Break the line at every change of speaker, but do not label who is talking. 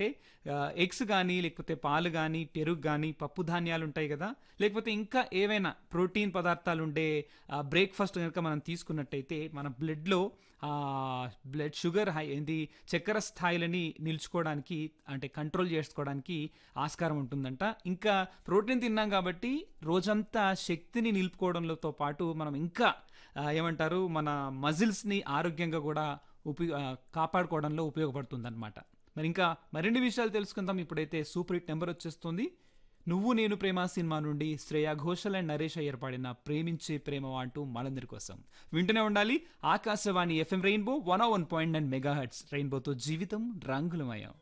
అంటే ఎగ్స్ కానీ లేకపోతే పాలు కానీ పెరుగు కానీ పప్పు ధాన్యాలు ఉంటాయి కదా లేకపోతే ఇంకా ఏవైనా ప్రోటీన్ పదార్థాలు ఉండే బ్రేక్ఫాస్ట్ కనుక మనం తీసుకున్నట్టయితే మన బ్లడ్లో బ్లడ్ షుగర్ హై ఏంది చక్కెర స్థాయిలని నిల్చుకోవడానికి అంటే కంట్రోల్ చేసుకోవడానికి ఆస్కారం ఉంటుందంట ఇంకా ప్రోటీన్ తిన్నాం కాబట్టి రోజంతా శక్తిని నిలుపుకోవడంతో పాటు మనం ఇంకా ఆ, ఏమంటారు మన మజిల్స్ని ఆరోగ్యంగా కూడా ఉపయో ఆ, కాపాడుకోవడంలో ఉపయోగపడుతుంది మరి ఇంకా మరిన్ని విషయాలు తెలుసుకుందాం ఇప్పుడైతే సూపర్ హిట్ నెంబర్ వచ్చేస్తుంది నువ్వు నేను ప్రేమ సినిమా నుండి శ్రేయా ఘోషల్ అండ్ నరేష్ అయ్యర్ పాడిన ప్రేమించే ప్రేమ అంటూ మనందరి కోసం వింటూనే ఉండాలి Akashvani FM rainbow one one point nine megahertz రెయిన్బోతో జీవితం రంగులమయం